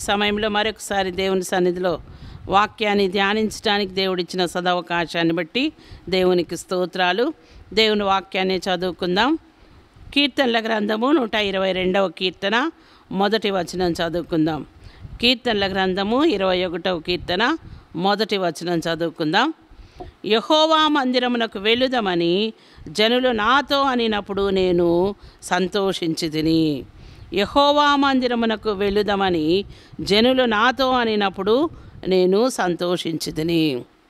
సమయంలో మరొకసారి దేవుని సన్నిధిలో వాక్యాన్ని ధ్యానించడానికి దేవుడిచ్చిన సదవకాశాన్ని బట్టి దేవునికి స్తోత్రాలు దేవుని వాక్యాన్ని చదువుకుందాం కీర్తనల గ్రంథము నూట ఇరవై రెండవ కీర్తన మొదటి వచనం చదువుకుందాం కీర్తనల గ్రంథము ఇరవై ఒకటవ కీర్తన మొదటి వచనం చదువుకుందాం యహోవా మందిరమునకు వెళ్ళుదమని జనులు నాతో అనినప్పుడు నేను సంతోషించి తిని యహోవా మందిరమునకు వెళ్ళుదమని జనులు నాతో అనినప్పుడు నేను సంతోషించి తిని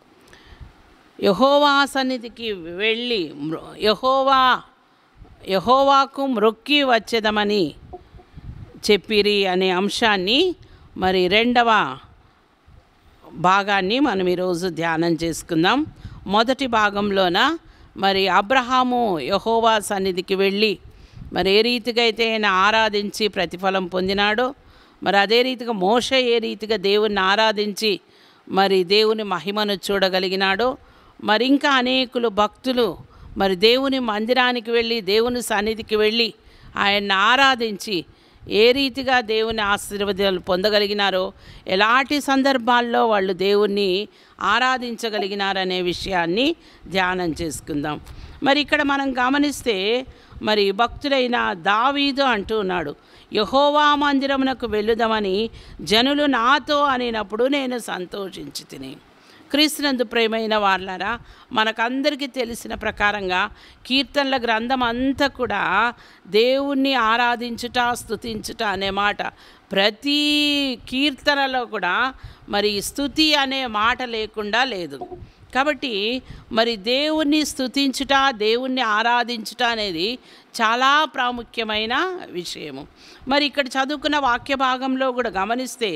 యహోవా సన్నిధికి వెళ్ళి మృ- యహోవా యహోవాకు మ్రొక్కి వచ్చేదమని చెప్పిరి అనే అంశాన్ని మరి రెండవ భాగాన్ని మనం ఈరోజు ధ్యానం చేసుకుందాం మొదటి భాగంలోన మరి అబ్రహాము యహోవా సన్నిధికి వెళ్ళి మరి ఏ రీతిగా అయితే ఆయన ఆరాధించి ప్రతిఫలం పొందినాడో మరి అదే రీతిగా మోష ఏ రీతిగా దేవుణ్ణి ఆరాధించి మరి దేవుని మహిమను చూడగలిగినాడో మరి ఇంకా అనేకులు భక్తులు మరి దేవుని మందిరానికి వెళ్ళి దేవుని సన్నిధికి వెళ్ళి ఆయన్ని ఆరాధించి ఏ రీతిగా దేవుని ఆశీర్వాదాలు పొందగలిగినారో ఎలాంటి సందర్భాల్లో వాళ్ళు దేవుణ్ణి ఆరాధించగలిగినారనే విషయాన్ని ధ్యానం చేసుకుందాం మరి ఇక్కడ మనం గమనిస్తే మరి భక్తుడైన దావీదు అంటూ ఉన్నాడు యహోవా మందిరమునకు వెళ్ళుదామని జనులు నాతో అనినప్పుడు నేను సంతోషించి తిని క్రీస్తునందు ప్రేమైన వాళ్ళారా మనకందరికీ తెలిసిన ప్రకారంగా కీర్తనల గ్రంథం అంతా కూడా దేవుణ్ణి ఆరాధించుట స్తుతించుట అనే మాట ప్రతి కీర్తనలో కూడా మరి స్తుతి అనే మాట లేకుండా లేదు కాబట్టి మరి దేవుణ్ణి స్తుతించుట దేవుణ్ణి ఆరాధించుట అనేది చాలా ప్రాముఖ్యమైన విషయము మరి ఇక్కడ చదువుకున్న వాక్య భాగంలో కూడా గమనిస్తే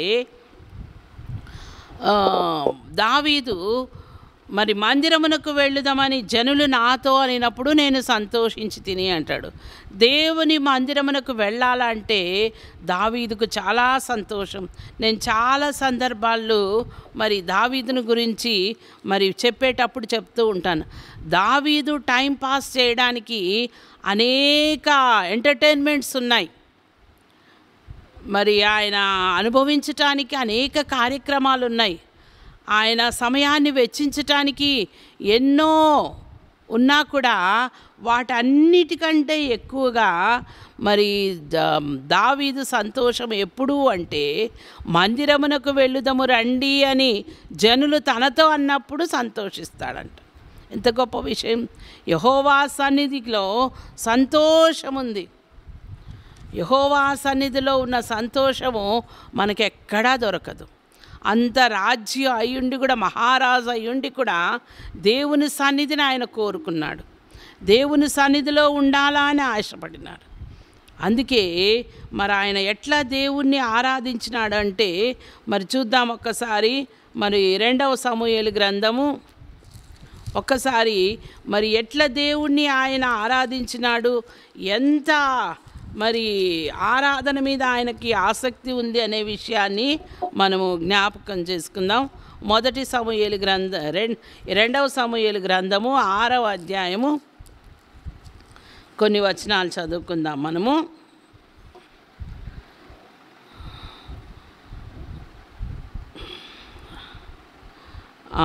ఆ, దావీదు మరి మందిరమునకు వెళ్ళుదామని జనులు నాతో అనినప్పుడు నేను సంతోషించి తిని అంటాడు దేవుని మందిరమునకు వెళ్ళాలంటే దావీదుకు చాలా సంతోషం నేను చాలా సందర్భాల్లో మరి దావీదును గురించి మరి చెప్పేటప్పుడు చెప్తూ ఉంటాను దావీదు టైం పాస్ చేయడానికి అనేక ఎంటర్టైన్మెంట్స్ ఉన్నాయి మరి ఆయన అనుభవించటానికి అనేక కార్యక్రమాలు ఉన్నాయి ఆయన సమయాన్ని వెచ్చించటానికి ఎన్నో ఉన్నా కూడా వాటన్నిటికంటే ఎక్కువగా మరి ద- దావీదు సంతోషం ఎప్పుడు అంటే మందిరమునకు వెళ్ళుదము రండి అని జనులు తనతో అన్నప్పుడు సంతోషిస్తాడంట ఎంత గొప్ప విషయం యహోవా సన్నిధిలో సంతోషం ఉంది యహోవా సన్నిధిలో ఉన్న సంతోషము మనకెక్కడా దొరకదు అంత రాజ్యం అయ్యుండి కూడా మహారాజు అయ్యుండి కూడా దేవుని సన్నిధిని ఆయన కోరుకున్నాడు దేవుని సన్నిధిలో ఉండాలా అని ఆశపడినాడు అందుకే మరి ఆయన ఎట్లా దేవుణ్ణి ఆరాధించినాడు అంటే మరి చూద్దాం ఒక్కసారి మరి రెండవ సమూహేలు గ్రంథము ఒక్కసారి మరి ఎట్లా దేవుణ్ణి ఆయన ఆరాధించినాడు ఎంత మరి ఆరాధన మీద ఆయనకి ఆసక్తి ఉంది అనే విషయాన్ని మనము జ్ఞాపకం చేసుకుందాం మొదటి సమూహేలు గ్రంథ రెం రెండవ సమూహేలు గ్రంథము ఆరవ అధ్యాయము కొన్ని వచనాలు చదువుకుందాం మనము ఆ,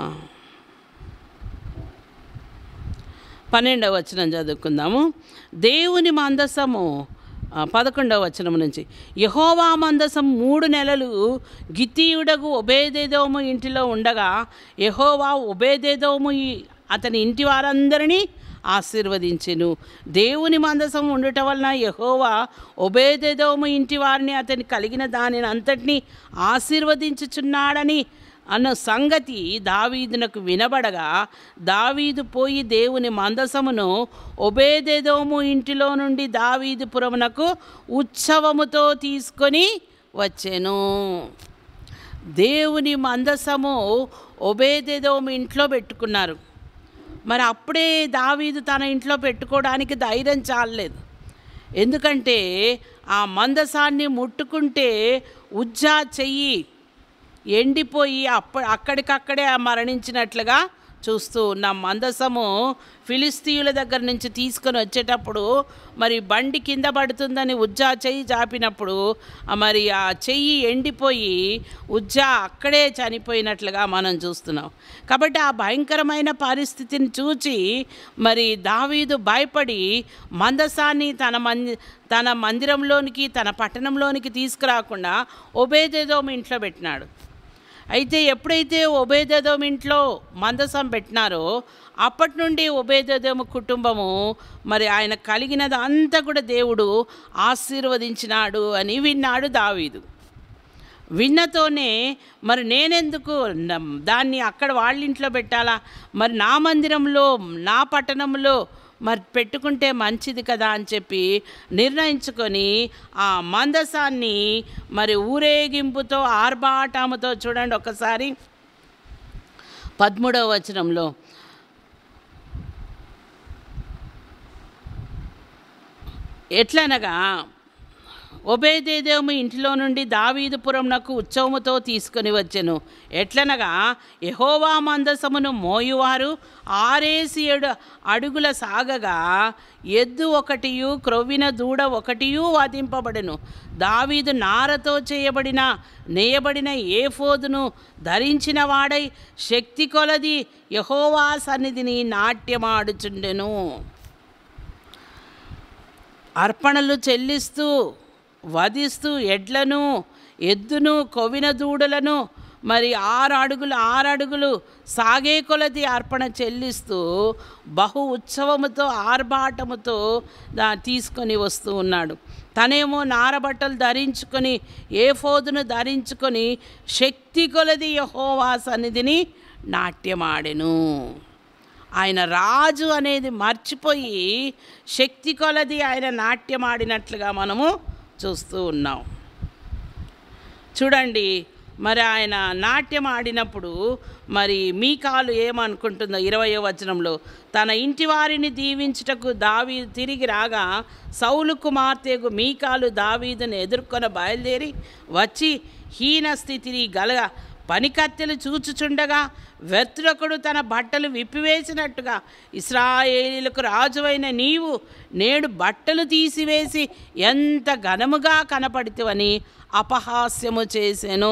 పన్నెండవ వచనం చదువుకుందాము దేవుని మందసము ఆ, పదకొండవ వచనం నుంచి యహోవా మందసం మూడు నెలలు గితీయుడగు ఒబేదేదోము ఇంటిలో ఉండగా యహోవా ఒబేదేదోము ఈ- అతని ఇంటి వారందరినీ ఆశీర్వదించెను దేవుని మందసం ఉండటం వలన యహోవా ఒబేదేదోము ఇంటి వారిని అతని కలిగిన దానిని అంతటినీ ఆశీర్వదించుచున్నాడని అన్న సంగతి దావీదునకు వినబడగా దావీదు పోయి దేవుని మందసమును ఒబేదెదోము ఇంటిలో నుండి దావీదుపురమునకు ఉత్సవముతో తీసుకొని వచ్చెను దేవుని మందసము ఒబేదెదోము ఇంట్లో పెట్టుకున్నారు మరి అప్పుడే దావీదు తన ఇంట్లో పెట్టుకోవడానికి ధైర్యం చాలలేదు ఎందుకంటే ఆ మందసాన్ని ముట్టుకుంటే ఉజ్జా చెయ్యి ఎండిపోయి అప్ప అక్కడికక్కడే మరణించినట్లుగా చూస్తూ ఉన్న మందసము ఫిలిస్తీయుల దగ్గర నుంచి తీసుకొని వచ్చేటప్పుడు మరి బండి కింద పడుతుందని ఉజ్జా చెయ్యి చాపినప్పుడు ఆ మరి ఆ చెయ్యి ఎండిపోయి ఉజ్జా అక్కడే చనిపోయినట్లుగా మనం చూస్తున్నాం కాబట్టి ఆ భయంకరమైన పరిస్థితిని చూచి మరి దావీదు భయపడి మందసాన్ని తన మంది తన మందిరంలోనికి తన పట్టణంలోనికి తీసుకురాకుండా ఒబేదేదోము ఇంట్లో పెట్టినాడు అయితే ఎప్పుడైతే ఒబేదోము ఇంట్లో మందసం పెట్టినారో అప్పటి నుండి ఒబేదోము కుటుంబము మరి ఆయన కలిగినది అంతా కూడా దేవుడు ఆశీర్వదించినాడు అని విన్నాడు దావీదు విన్నతోనే మరి నేనెందుకు న- దాన్ని అక్కడ వాళ్ళ ఇంట్లో పెట్టాలా మరి నా మందిరంలో నా పట్టణంలో మరి పెట్టుకుంటే మంచిది కదా అని చెప్పి నిర్ణయించుకొని ఆ మందసాన్ని మరి ఊరేగింపుతో ఆర్భాటముతో చూడండి ఒకసారి పదమూడవ వచనంలో ఎట్లనగా ఒబేదేదేము ఇంటిలో నుండి దావీదుపురంనకు ఉత్సవముతో తీసుకొని వచ్చెను ఎట్లనగా యహోవా మందసమును మోయువారు ఆరేసి ఏడు అడుగుల సాగగా ఎద్దు ఒకటియు క్రొవ్విన దూడ ఒకటియు వాదింపబడెను దావీదు నారతో చేయబడిన నేయబడిన ఏఫోదును ధరించిన వాడై శక్తి కొలది యహోవా సన్నిధిని నాట్యమాడుచుండెను అర్పణలు చెల్లిస్తూ వధిస్తూ ఎడ్లను ఎద్దును కొవిన దూడలను మరి ఆరు అడుగులు ఆరు అడుగులు సాగే కొలది అర్పణ చెల్లిస్తూ బహు ఉత్సవముతో ఆర్భాటముతో దా తీసుకొని వస్తూ ఉన్నాడు తనేమో నారబట్టలు ధరించుకొని ఏ ఫోదును ధరించుకొని శక్తి కొలది యహోవా సన్నిధిని నాట్యమాడెను ఆయన రాజు అనేది మర్చిపోయి శక్తి కొలది ఆయన నాట్యమాడినట్లుగా మనము చూస్తూ ఉన్నాం చూడండి మరి ఆయన నాట్యం ఆడినప్పుడు మరి మీకాలు ఏమనుకుంటుందో ఇరవయో వచనంలో తన ఇంటి వారిని దీవించుటకు దావీ తిరిగి రాగా సౌలు కుమార్తెకు మీకాలు దావీదును ఎదుర్కొన బయలుదేరి వచ్చి హీన స్థితిని గల పనికత్తెలు చూచుచుండగా వ్యర్థకుడు తన బట్టలు విప్పివేసినట్టుగా ఇస్రాయేలీలకు రాజువైన నీవు నేడు బట్టలు తీసివేసి ఎంత ఘనముగా కనపడితివని అపహాస్యము చేసెను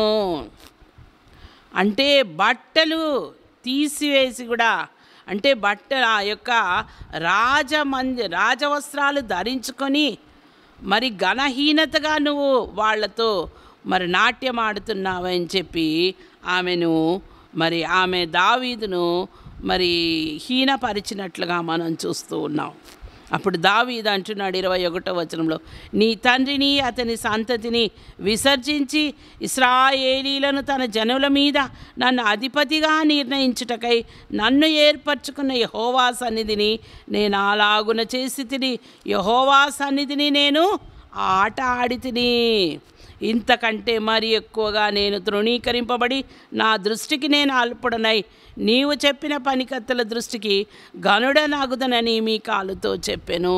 అంటే బట్టలు తీసివేసి కూడా అంటే బట్ట ఆ యొక్క రాజమంది రాజవస్త్రాలు ధరించుకొని మరి ఘనహీనతగా నువ్వు వాళ్ళతో మరి నాట్యం ఆడుతున్నావని చెప్పి ఆమెను మరి ఆమె దావీదును మరి హీనపరిచినట్లుగా మనం చూస్తూ ఉన్నాం అప్పుడు దావీదు అంటున్నాడు ఇరవై ఒకటో వచనంలో నీ తండ్రిని అతని సంతతిని విసర్జించి ఇస్రాయేలీలను తన జనుల మీద నన్ను అధిపతిగా నిర్ణయించుటకై నన్ను ఏర్పరచుకున్న యహోవా సన్నిధిని నేను అలాగున చేసి తిని యహోవా సన్నిధిని నేను ఆట ఆడి తిని ఇంతకంటే మరి ఎక్కువగా నేను తృణీకరింపబడి నా దృష్టికి నేను అల్పుడనై నీవు చెప్పిన పనికత్తెల దృష్టికి గనుడనాగుదనని మీ కాలుతో చెప్పెను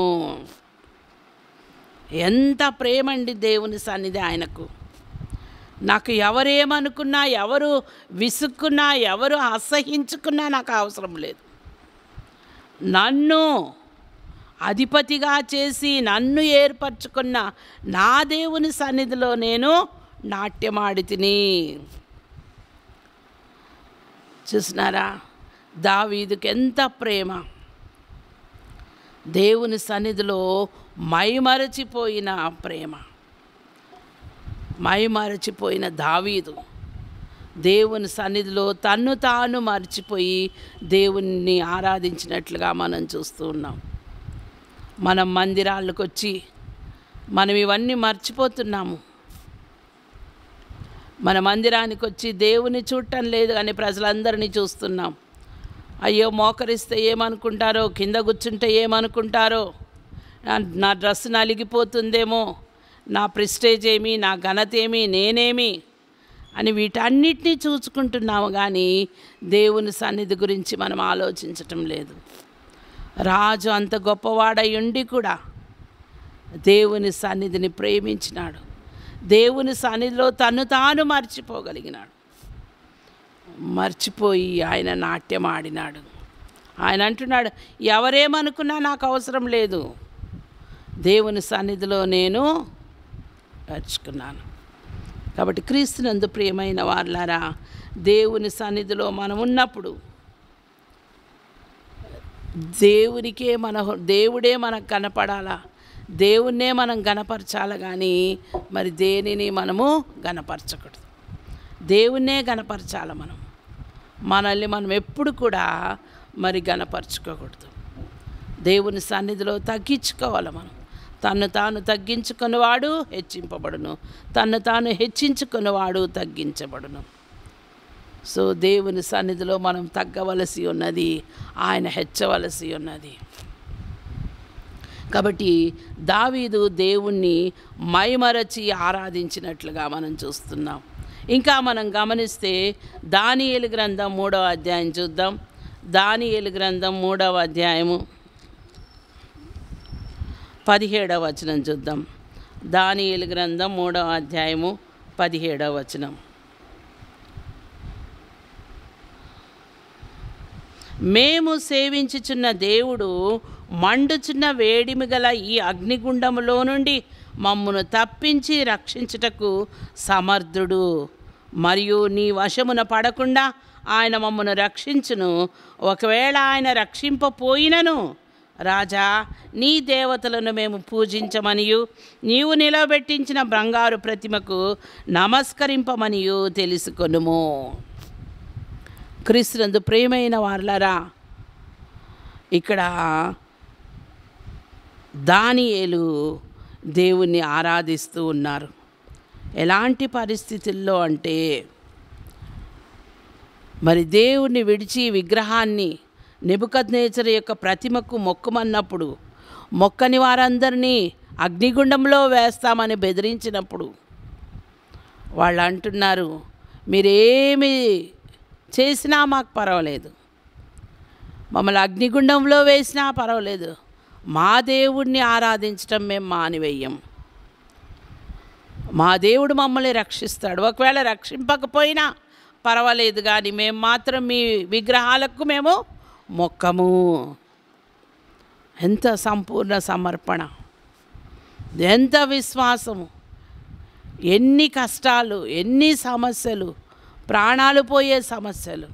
ఎంత ప్రేమండి దేవుని సన్నిధి ఆయనకు నాకు ఎవరేమనుకున్నా ఎవరు విసుక్కున్నా ఎవరు అసహించుకున్నా నాకు అవసరం లేదు నన్ను అధిపతిగా చేసి నన్ను ఏర్పరచుకున్న నా దేవుని సన్నిధిలో నేను నాట్యమాడి తిని చూసినారా దావీదుకి ఎంత ప్రేమ దేవుని సన్నిధిలో మైమరచిపోయిన ప్రేమ మైమరచిపోయిన దావీదు దేవుని సన్నిధిలో తన్ను తాను మర్చిపోయి దేవుణ్ణి ఆరాధించినట్లుగా మనం చూస్తూ ఉన్నాం మనం మందిరాలకు వచ్చి మనం ఇవన్నీ మర్చిపోతున్నాము మన మందిరానికి వచ్చి దేవుని చూడటం లేదు అని ప్రజలందరినీ చూస్తున్నాం అయ్యో మోకరిస్తే ఏమనుకుంటారో కింద కూర్చుంటే ఏమనుకుంటారో నా- నా డ్రెస్ నలిగిపోతుందేమో నా ప్రిస్టేజ్ ఏమి నా ఘనత ఏమి నేనేమి అని వీటన్నిటినీ చూసుకుంటున్నాము కానీ దేవుని సన్నిధి గురించి మనం ఆలోచించటం లేదు రాజు అంత గొప్పవాడై ఉండి కూడా దేవుని సన్నిధిని ప్రేమించినాడు దేవుని సన్నిధిలో తను తాను మర్చిపోగలిగినాడు మర్చిపోయి ఆయన నాట్యం ఆడినాడు ఆయన అంటున్నాడు ఎవరేమనుకున్నా నాకు అవసరం లేదు దేవుని సన్నిధిలో నేను నేర్చుకున్నాను కాబట్టి క్రీస్తునందు ప్రియమైన వాళ్ళారా దేవుని సన్నిధిలో మనం ఉన్నప్పుడు దేవునికే మన దేవుడే మనకు కనపడాలా దేవుణ్ణే మనం గనపరచాలి కానీ మరి దేనిని మనము గనపరచకూడదు దేవుణ్ణే గనపరచాలి మనం మనల్ని మనం ఎప్పుడు కూడా మరి గనపరచుకోకూడదు దేవుని సన్నిధిలో తగ్గించుకోవాలి మనం తను తాను తగ్గించుకునేవాడు హెచ్చింపబడును తను తాను హెచ్చించుకునేవాడు తగ్గించబడును సో దేవుని సన్నిధిలో మనం తగ్గవలసి ఉన్నది ఆయన హెచ్చవలసి ఉన్నది కాబట్టి దావీదు దేవుణ్ణి మైమరచి ఆరాధించినట్లుగా మనం చూస్తున్నాం ఇంకా మనం గమనిస్తే దానియేలు గ్రంథం మూడవ అధ్యాయం చూద్దాం దానియేలు గ్రంథం మూడవ అధ్యాయము పదిహేడవ వచనం చూద్దాం దానియేలు గ్రంథం మూడవ అధ్యాయము పదిహేడవ వచనం మేము సేవించుచున్న దేవుడు మండుచున్న వేడిమి గల ఈ అగ్నిగుండములో నుండి మమ్మును తప్పించి రక్షించుటకు సమర్థుడు మరియు నీ వశమున పడకుండా ఆయన మమ్మను రక్షించును ఒకవేళ ఆయన రక్షింపపోయినను రాజా నీ దేవతలను మేము పూజించమనియు నీవు నిలబెట్టించిన బంగారు ప్రతిమకు నమస్కరింపమనియు తెలుసుకొనుము క్రీస్తునందు ప్రేమైన వార్లరా ఇక్కడ దానియేలు దేవుణ్ణి ఆరాధిస్తూ ఉన్నారు ఎలాంటి పరిస్థితుల్లో అంటే మరి దేవుణ్ణి విడిచి విగ్రహాన్ని నెబుకద్నేచర్ యొక్క ప్రతిమకు మొక్కమన్నప్పుడు మొక్కని వారందరినీ అగ్నిగుండంలో వేస్తామని బెదిరించినప్పుడు వాళ్ళు అంటున్నారు మీరేమి చేసినా మాకు పర్వాలేదు మమ్మల్ని అగ్నిగుండంలో వేసినా పర్వాలేదు మా దేవుడిని ఆరాధించటం మేము మానివేయం మా దేవుడు మమ్మల్ని రక్షిస్తాడు ఒకవేళ రక్షింపకపోయినా పర్వాలేదు కానీ మేము మాత్రం మీ విగ్రహాలకు మేము మొక్కము ఎంత సంపూర్ణ సమర్పణ ఎంత విశ్వాసము ఎన్ని కష్టాలు ఎన్ని సమస్యలు ప్రాణాలు పోయే సమస్యలు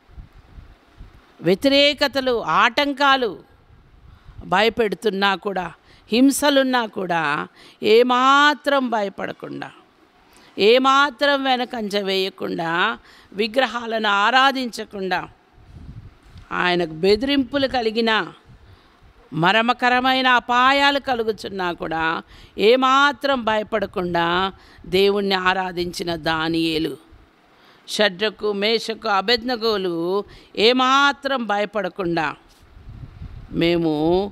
వ్యతిరేకతలు ఆటంకాలు భయపెడుతున్నా కూడా హింసలున్నా కూడా ఏమాత్రం భయపడకుండా ఏమాత్రం వెనకంజ వేయకుండా విగ్రహాలను ఆరాధించకుండా ఆయనకు బెదిరింపులు కలిగిన మరమకరమైన అపాయాలు కలుగుచున్నా కూడా ఏమాత్రం భయపడకుండా దేవుణ్ణి ఆరాధించిన దానియేలు షడ్రకు మేషకు అభెజ్ఞగోలు ఏమాత్రం భయపడకుండా మేము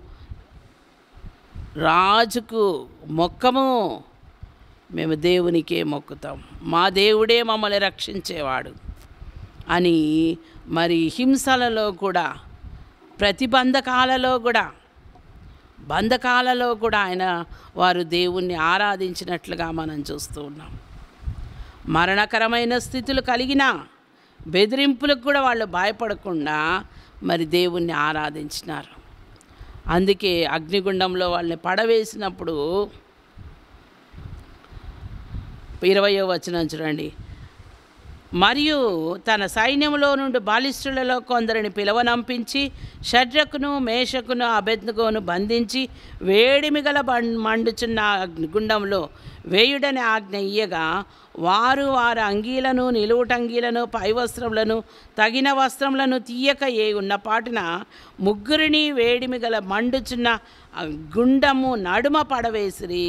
రాజుకు మొక్కము మేము దేవునికే మొక్కుతాం మా దేవుడే మమ్మల్ని రక్షించేవాడు అని మరి హింసలలో కూడా ప్రతిబంధకాలలో కూడా బంధకాలలో కూడా ఆయన వారు దేవుణ్ణి ఆరాధించినట్లుగా మనం చూస్తూ ఉన్నాం మరణకరమైన స్థితులు కలిగిన బెదిరింపులకు కూడా వాళ్ళు భయపడకుండా మరి దేవుణ్ణి ఆరాధించినారు అందుకే అగ్నిగుండంలో వాళ్ళని పడవేసినప్పుడు ఇరవయో వచనం చూడండి మరియు తన సైన్యంలో నుండి బాలిష్ఠులలో కొందరిని పిలవనంపించి షడ్రకును మేషకును అభెజ్ఞగోను బంధించి వేడిమిగల బం మండుచున్న గుండంలో వేయుడని ఆజ్ఞ ఇయ్యగా వారు వారి అంగీలను నిలువుటంగీలను పై వస్త్రములను తగిన వస్త్రములను తీయక ఏ ఉన్న పాటిన ముగ్గురిని వేడిమిగల మండుచున్న ఆ గుండము నడుమ పడవేసిరి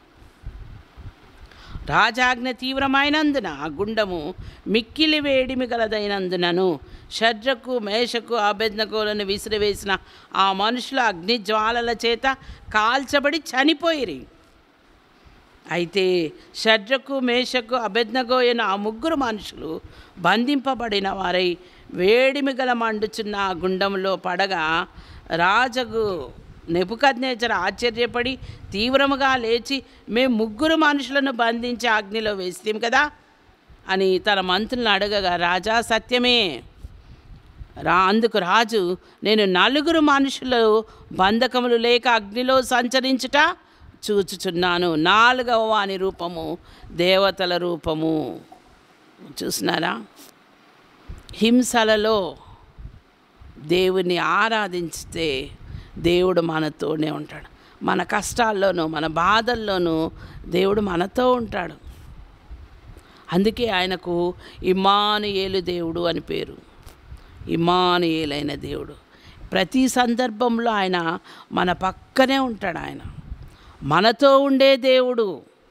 రాజాజ్ఞ తీవ్రమైనందున ఆ గుండము మిక్కిలి వేడిమి గలదైనందునను షడ్రకు మేషకు అభెజ్ఞకులను విసిరివేసిన ఆ మనుషుల అగ్ని జ్వాలల చేత కాల్చబడి చనిపోయిరి అయితే షడ్రకు మేషకు అభెజ్ఞగోయన ఆ ముగ్గురు మనుషులు బంధింపబడిన వారై వేడిమి గల మండుచున్న ఆ గుండంలో పడగా రాజగు నెపుకద్నేచర ఆశ్చర్యపడి తీవ్రముగా లేచి మేము ముగ్గురు మనుషులను బంధించి అగ్నిలో వేస్తాం కదా అని తన మంత్రులను అడగగా రాజా సత్యమే రా అందుకు రాజు నేను నలుగురు మనుషులు బంధకములు లేక అగ్నిలో సంచరించుట చూచుచున్నాను నాలుగవ వాని రూపము దేవతల రూపము చూసినారా హింసలలో దేవుని ఆరాధించితే దేవుడు మనతోనే ఉంటాడు మన కష్టాల్లోనూ మన బాధల్లోనూ దేవుడు మనతో ఉంటాడు అందుకే ఆయనకు ఇమానుయేలు దేవుడు అని పేరు ఇమానుయేలైన దేవుడు ప్రతి సందర్భంలో ఆయన మన పక్కనే ఉంటాడు ఆయన మనతో ఉండే దేవుడు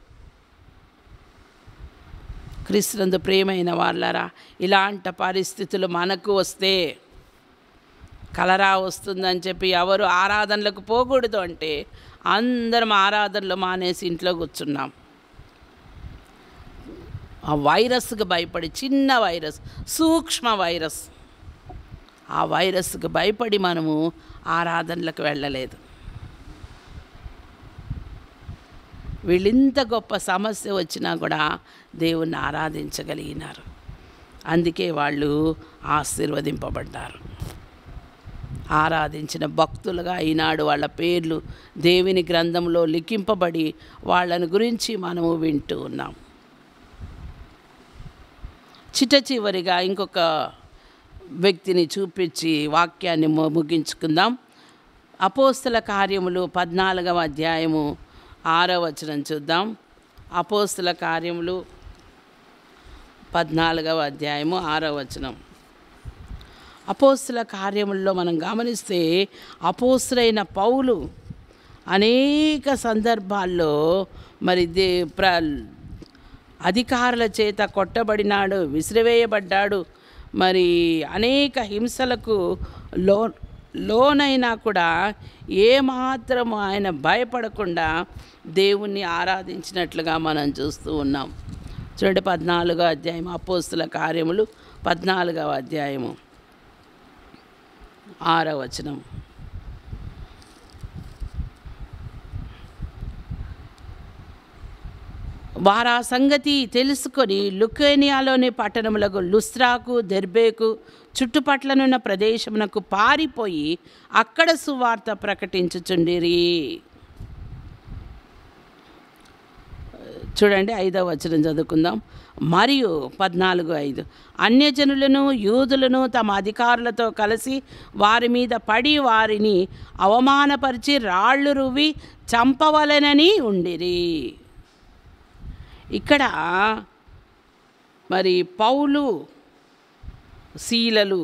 క్రీస్తునందు ప్రియమైన వాళ్ళరా ఇలాంటి పరిస్థితులు మనకు వస్తే కలరా వస్తుందని చెప్పి ఎవరు ఆరాధనలకు పోకూడదు అంటే అందరం ఆరాధనలు మానేసి ఇంట్లో కూర్చున్నాం ఆ వైరస్కి భయపడి చిన్న వైరస్ సూక్ష్మ వైరస్ ఆ వైరస్కి భయపడి మనము ఆరాధనలకు వెళ్ళలేదు వీళ్ళింత గొప్ప సమస్య వచ్చినా కూడా దేవుణ్ణి ఆరాధించగలిగినారు అందుకే వాళ్ళు ఆశీర్వదింపబడ్డారు ఆరాధించిన భక్తులుగా ఈనాడు వాళ్ళ పేర్లు దేవుని గ్రంథంలో లిఖింపబడి వాళ్ళని గురించి మనము వింటూ ఉన్నాం చిట్ట చివరిగా ఇంకొక వ్యక్తిని చూపించి వాక్యాన్ని ము- ముగించుకుందాం అపోస్తల కార్యములు పద్నాలుగవ అధ్యాయము ఆరవ వచనం చూద్దాం అపోస్తల కార్యములు పద్నాలుగవ అధ్యాయము ఆరవ వచనం అపోస్తుల కార్యముల్లో మనం గమనిస్తే అపోస్తులైన పౌలు అనేక సందర్భాల్లో మరి దే ప్ర అధికారుల చేత కొట్టబడినాడు విసిరివేయబడ్డాడు మరి అనేక హింసలకు లో లోనైనా కూడా ఏమాత్రం ఆయన భయపడకుండా దేవుణ్ణి ఆరాధించినట్లుగా మనం చూస్తూ ఉన్నాం చూడండి పద్నాలుగో అధ్యాయం అపోస్తుల కార్యములు పద్నాలుగవ అధ్యాయము ఆరో వచనం వారు ఆ సంగతి తెలుసుకొని లుకేనియాలోని పట్టణములకు లుస్త్రాకు దెర్బేకు చుట్టుపట్లనున్న ప్రదేశమునకు పారిపోయి అక్కడ సువార్త ప్రకటించుచుండిరి చూడండి ఐదవ వచనం చదువుకుందాం మరియు పద్నాలుగు ఐదు అన్యజనులను యూదులను తమ అధికారులతో కలిసి వారి మీద పడి వారిని అవమానపరిచి రాళ్ళు రువ్వి చంపవలెనని ఉండిరి ఇక్కడ మరి పౌలు శీలలు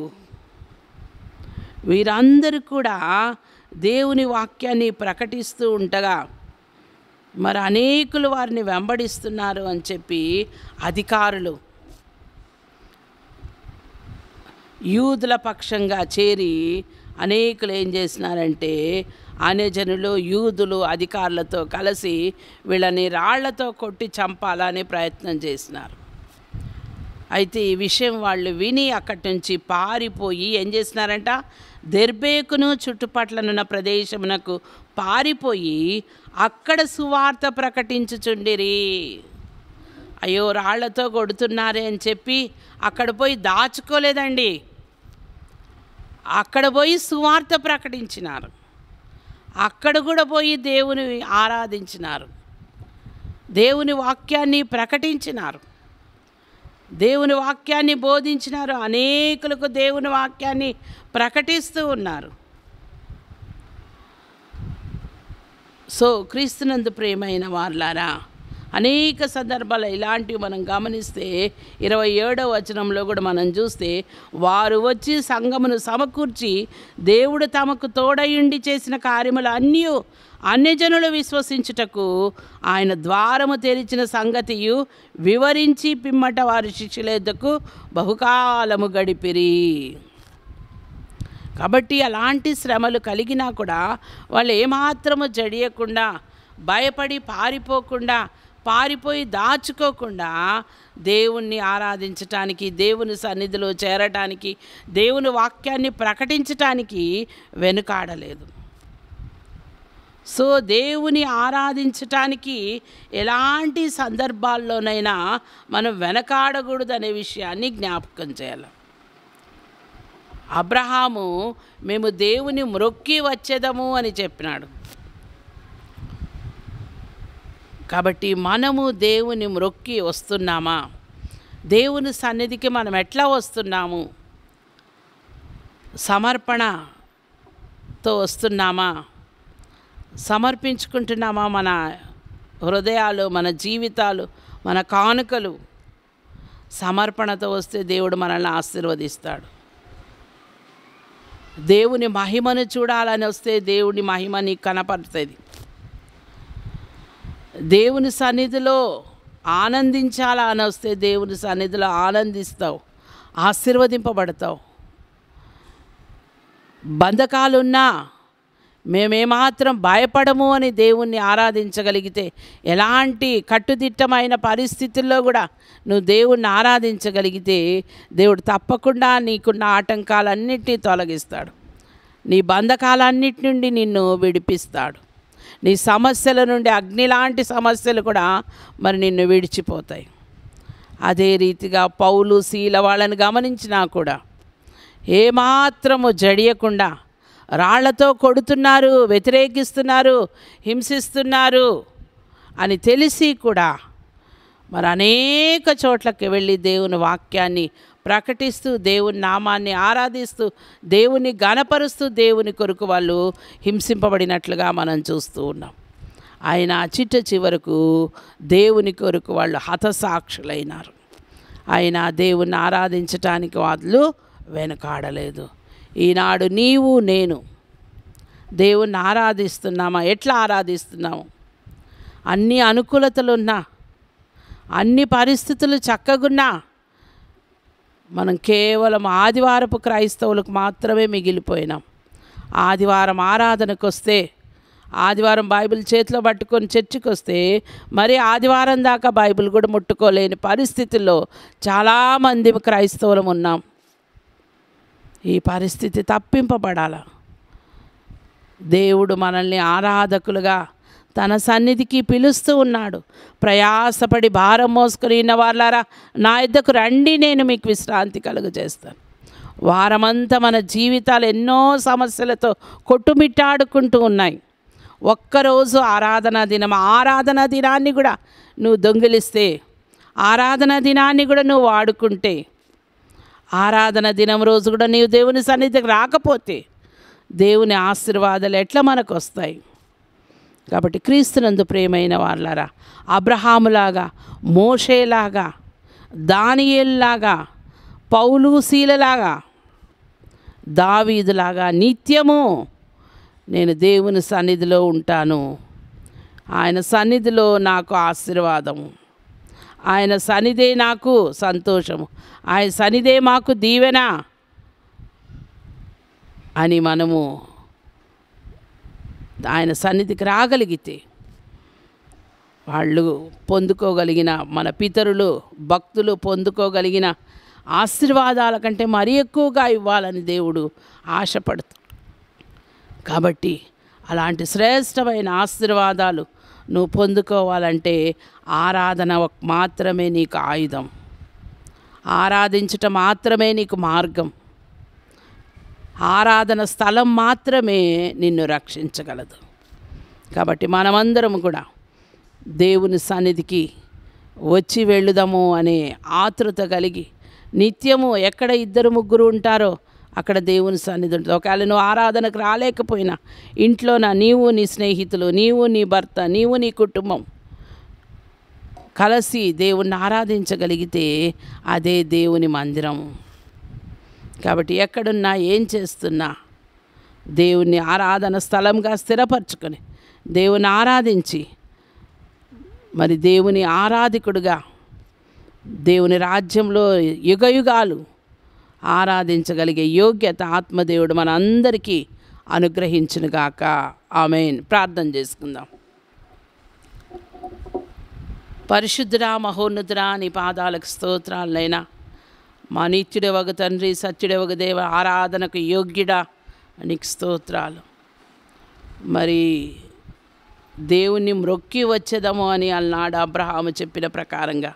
వీరందరూ కూడా దేవుని వాక్యాన్ని ప్రకటిస్తూ ఉండగా మరి అనేకులు వారిని వెంబడిస్తున్నారు అని చెప్పి అధికారులు యూదుల పక్షంగా చేరి అనేకులు ఏం చేసినారంటే జనులు యూదులు అధికారులతో కలిసి వీళ్ళని రాళ్లతో కొట్టి చంపాలని ప్రయత్నం చేసినారు అయితే ఈ విషయం వాళ్ళు విని అక్కడి నుంచి పారిపోయి ఏం చేసినారంట దెర్బేకును చుట్టుపట్లనున్న ప్రదేశమునకు పారిపోయి అక్కడ సువార్త ప్రకటించుచుండిరి అయ్యో రాళ్లతో కొడుతున్నారే అని చెప్పి అక్కడ పోయి దాచుకోలేదండి అక్కడ పోయి సువార్త ప్రకటించినారు అక్కడ కూడా పోయి దేవుని ఆరాధించినారు దేవుని వాక్యాన్ని ప్రకటించినారు దేవుని వాక్యాన్ని బోధించినారు అనేకులకు దేవుని వాక్యాన్ని ప్రకటిస్తూ ఉన్నారు సో క్రీస్తునందు ప్రేమైన వార్లారా అనేక సందర్భాలు ఇలాంటివి మనం గమనిస్తే ఇరవై ఏడవ వచనంలో కూడా మనం చూస్తే వారు వచ్చి సంఘమును సమకూర్చి దేవుడు తమకు తోడయుండి చేసిన కార్యములు అన్నీ అన్యజనులు విశ్వసించుటకు ఆయన ద్వారము తెరిచిన సంగతియు వివరించి పిమ్మట వారి శిష్యులేద్దకు బహుకాలము గడిపిరి కాబట్టి అలాంటి శ్రమలు కలిగినా కూడా వాళ్ళు ఏమాత్రము జడియకుండా భయపడి పారిపోకుండా పారిపోయి దాచుకోకుండా దేవుణ్ణి ఆరాధించటానికి దేవుని సన్నిధిలో చేరటానికి దేవుని వాక్యాన్ని ప్రకటించటానికి వెనుకాడలేదు సో దేవుని ఆరాధించటానికి ఎలాంటి సందర్భాల్లోనైనా మనం వెనకాడకూడదు అనే విషయాన్ని జ్ఞాపకం చేయాలి అబ్రహాము మేము దేవుని మ్రొక్కి వచ్చేదము అని చెప్పినాడు కాబట్టి మనము దేవుని మ్రొక్కి వస్తున్నామా దేవుని సన్నిధికి మనం ఎట్లా వస్తున్నాము సమర్పణతో వస్తున్నామా సమర్పించుకుంటున్నామా మన హృదయాలు మన జీవితాలు మన కానుకలు సమర్పణతో వస్తే దేవుడు మనల్ని ఆశీర్వదిస్తాడు దేవుని మహిమను చూడాలని వస్తే దేవుని మహిమ నీకు కనపడుతుంది దేవుని సన్నిధిలో ఆనందించాలా అని వస్తే దేవుని సన్నిధిలో ఆనందిస్తావు ఆశీర్వదింపబడతావు బంధకాలున్నా మేమేమాత్రం భయపడము అని దేవుణ్ణి ఆరాధించగలిగితే ఎలాంటి కట్టుదిట్టమైన పరిస్థితుల్లో కూడా నువ్వు దేవుణ్ణి ఆరాధించగలిగితే దేవుడు తప్పకుండా నీకున్న ఆటంకాలన్నిటినీ తొలగిస్తాడు నీ బంధకాలన్నిటి నుండి నిన్ను విడిపిస్తాడు నీ సమస్యల నుండి అగ్ని లాంటి సమస్యలు కూడా మరి నిన్ను విడిచిపోతాయి అదే రీతిగా పౌలు శీల వాళ్ళని గమనించినా కూడా ఏమాత్రము జడియకుండా రాళ్లతో కొడుతున్నారు వ్యతిరేకిస్తున్నారు హింసిస్తున్నారు అని తెలిసి కూడా మరి అనేక చోట్లకి వెళ్ళి దేవుని వాక్యాన్ని ప్రకటిస్తూ దేవుని నామాన్ని ఆరాధిస్తూ దేవుని గణపరుస్తూ దేవుని కొరకు వాళ్ళు హింసింపబడినట్లుగా మనం చూస్తూ ఉన్నాం ఆయన చిట్ట చివరకు దేవుని కొరకు వాళ్ళు హతసాక్షులైనారు ఆయన దేవుణ్ణి ఆరాధించటానికి వాళ్ళు వెనకాడలేదు ఈనాడు నీవు నేను దేవుణ్ణి ఆరాధిస్తున్నామా ఎట్లా ఆరాధిస్తున్నాము అన్ని అనుకూలతలున్నా అన్ని పరిస్థితులు చక్కగున్నా మనం కేవలం ఆదివారపు క్రైస్తవులకు మాత్రమే మిగిలిపోయినాం ఆదివారం ఆరాధనకు వస్తే ఆదివారం బైబిల్ చేతిలో పట్టుకొని చర్చికి వస్తే మరి ఆదివారం దాకా బైబిల్ కూడా ముట్టుకోలేని పరిస్థితుల్లో చాలామంది క్రైస్తవులం ఉన్నాం ఈ పరిస్థితి తప్పింపబడాల దేవుడు మనల్ని ఆరాధకులుగా తన సన్నిధికి పిలుస్తూ ఉన్నాడు ప్రయాసపడి భారం మోసుకుని ఉన్న వాళ్ళారా నా ఇద్దకు రండి నేను మీకు విశ్రాంతి కలుగజేస్తాను వారమంతా మన జీవితాలు ఎన్నో సమస్యలతో కొట్టుమిట్టాడుకుంటూ ఉన్నాయి ఒక్కరోజు ఆరాధనా దినం ఆరాధనా దినాన్ని కూడా నువ్వు దొంగిలిస్తే ఆరాధనా దినాన్ని కూడా నువ్వు వాడుకుంటే ఆరాధన దినం రోజు కూడా నీవు దేవుని సన్నిధికి రాకపోతే దేవుని ఆశీర్వాదాలు ఎట్లా మనకు వస్తాయి కాబట్టి క్రీస్తునందు ప్రేమైన వాళ్ళరా అబ్రహాములాగా మోషేలాగా దానియేల్లాగా పౌలుశీలలాగా దావీదులాగా నిత్యము నేను దేవుని సన్నిధిలో ఉంటాను ఆయన సన్నిధిలో నాకు ఆశీర్వాదము ఆయన సన్నిధే నాకు సంతోషము ఆయన సన్నిధే మాకు దీవెన అని మనము ఆయన సన్నిధికి రాగలిగితే వాళ్ళు పొందుకోగలిగిన మన పితరులు భక్తులు పొందుకోగలిగిన ఆశీర్వాదాల కంటే మరీ ఎక్కువగా ఇవ్వాలని దేవుడు ఆశపడుతాడు కాబట్టి అలాంటి శ్రేష్టమైన ఆశీర్వాదాలు నువ్వు పొందుకోవాలంటే ఆరాధన ఒక్- మాత్రమే నీకు ఆయుధం ఆరాధించటం మాత్రమే నీకు మార్గం ఆరాధన స్థలం మాత్రమే నిన్ను రక్షించగలదు కాబట్టి మనమందరం కూడా దేవుని సన్నిధికి వచ్చి వెళ్ళుదాము అనే ఆతృత కలిగి నిత్యము ఎక్కడ ఇద్దరు ముగ్గురు ఉంటారో అక్కడ దేవుని సన్నిధి ఉంటుంది ఒకవేళ నువ్వు ఆరాధనకు రాలేకపోయినా ఇంట్లోన నీవు నీ స్నేహితులు నీవు నీ భర్త నీవు నీ కుటుంబం కలిసి దేవుణ్ణి ఆరాధించగలిగితే అదే దేవుని మందిరం కాబట్టి ఎక్కడున్నా ఏం చేస్తున్నా దేవుని ఆరాధన స్థలంగా స్థిరపరచుకొని దేవుని ఆరాధించి మరి దేవుని ఆరాధికుడుగా దేవుని రాజ్యంలో యుగయుగాలు ఆరాధించగలిగే యోగ్యత ఆత్మదేవుడు మన అందరికీ అనుగ్రహించునుగాక ఆమెన్ ప్రార్థన చేసుకుందాం పరిశుద్ధుడా మహోన్నతుడా నీ పాదాలకు స్తోత్రాలైనా మా నిత్యుడవగ తండ్రి సత్యుడవగ దేవ ఆరాధనకు యోగ్యుడా నీకు స్తోత్రాలు మరి దేవుణ్ణి మ్రొక్కి వచ్చేదము అని అన్నాడు అబ్రహాము చెప్పిన ప్రకారంగా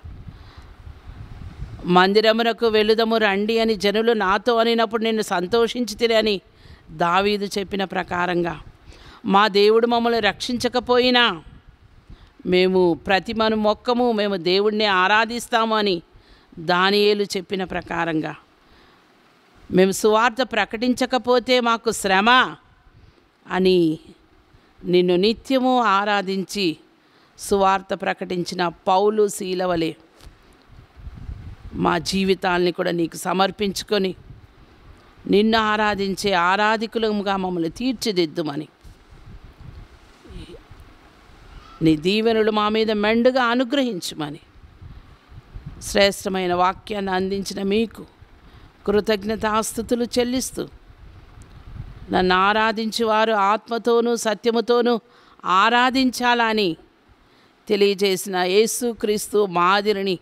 మందిరమునకు వెళుదము రండి అని జనులు నాతో అనినప్పుడు నేను సంతోషించి అని దావీదు చెప్పిన ప్రకారంగా మా దేవుడు మమ్మల్ని రక్షించకపోయినా మేము ప్రతిమను మొక్కము మేము దేవుడిని ఆరాధిస్తాము అని దానియేలు చెప్పిన ప్రకారంగా మేము సువార్త ప్రకటించకపోతే మాకు శ్రమ అని నిన్ను నిత్యము ఆరాధించి సువార్త ప్రకటించిన పౌలు శీలవలే మా జీవితాల్ని కూడా నీకు సమర్పించుకొని నిన్ను ఆరాధించే ఆరాధికులముగా మమ్మల్ని తీర్చిదిద్దుమని నీ దీవెనలు మా మీద మెండుగా అనుగ్రహించుమని శ్రేష్టమైన వాక్యాన్ని అందించిన మీకు కృతజ్ఞతాస్థుతులు చెల్లిస్తూ నన్ను ఆరాధించి వారు ఆత్మతోనూ సత్యముతోనూ ఆరాధించాలని తెలియజేసిన యేసుక్రీస్తు మాదిరిని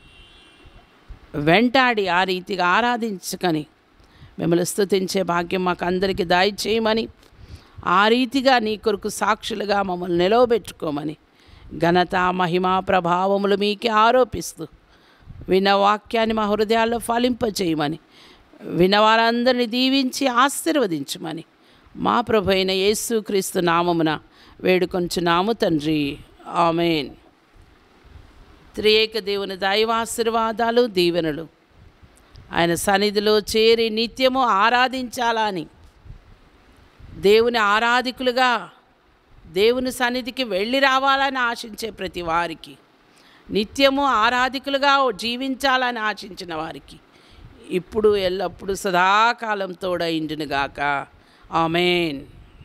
వెంటాడి ఆ రీతిగా ఆరాధించుకొని మిమ్మల్ని స్తుతించే భాగ్యం మాకు అందరికీ దాయి చేయమని ఆ రీతిగా నీ కొరకు సాక్షులుగా మమ్మల్ని నిలవబెట్టుకోమని ఘనత మహిమ ప్రభావములు మీకే ఆరోపిస్తూ విన్న వాక్యాన్ని మా హృదయాల్లో ఫలింపచేయమని వినవారందరిని దీవించి ఆశీర్వదించమని మా ప్రభు అయిన యేసుక్రీస్తు నామమున వేడుకొంచున్నాము తండ్రి ఆమెన్ త్రియేక దేవుని దైవాశీర్వాదాలు దీవెనలు ఆయన సన్నిధిలో చేరి నిత్యము ఆరాధించాలని దేవుని ఆరాధికులుగా దేవుని సన్నిధికి వెళ్ళి రావాలని ఆశించే ప్రతి వారికి నిత్యము ఆరాధికులుగా జీవించాలని ఆశించిన వారికి ఇప్పుడు ఎల్లప్పుడూ సదాకాలం తోడైండునుగాక ఆమెన్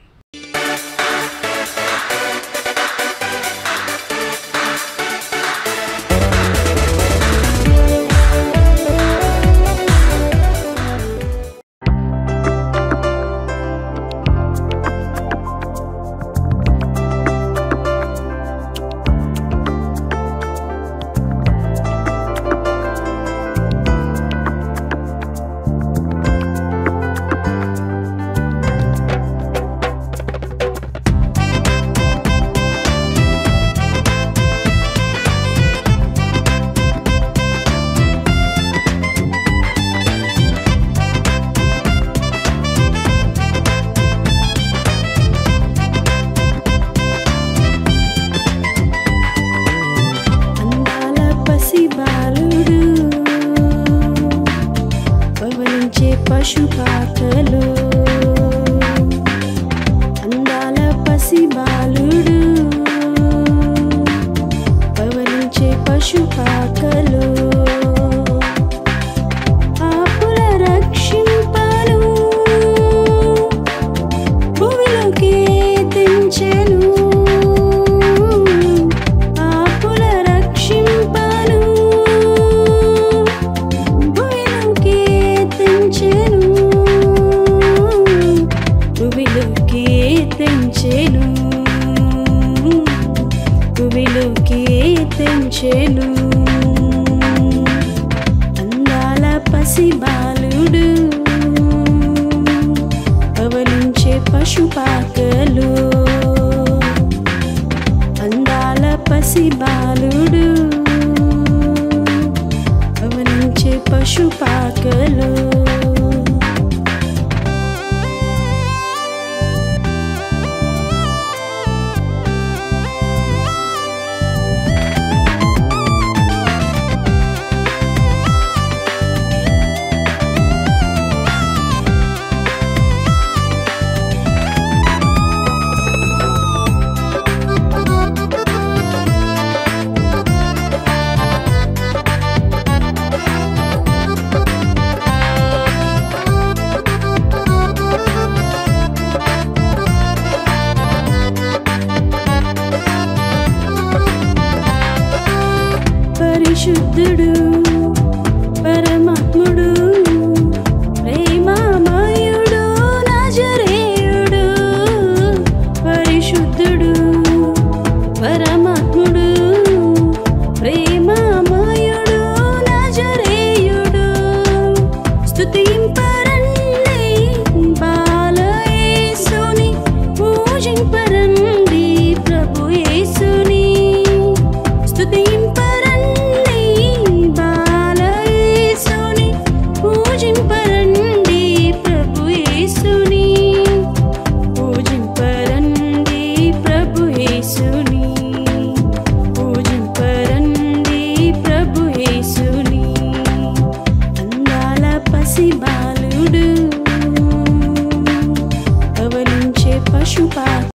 అందాల పసిబాలుడు పవలించే పశుపాకలు అందాల పసిబాలుడు పవలించే పశుపాకలు ఆపుల రక్షింపను భూమిలోకి తెంచెను ఆపుల రక్షింపను భూమిలోకి తెంచెను భూమిలోకి తెంచెను భూమిలోకి తెంచెను అందాల పసిబాలుడు పవలించే పశుపాకలు అందాల పసిబాలుడు పవలించే పశుపాకలు పరిశుద్ధుడు పరమాత్ముడు ప్రేమామయుడు నజరేయుడు పరిశుద్ధుడు పరమాత్ముడు ప్రేమామయుడు నజరేయుడు స్తుతింపరండి బాలయేసుని పూజింపరండి ప్రభు సిబా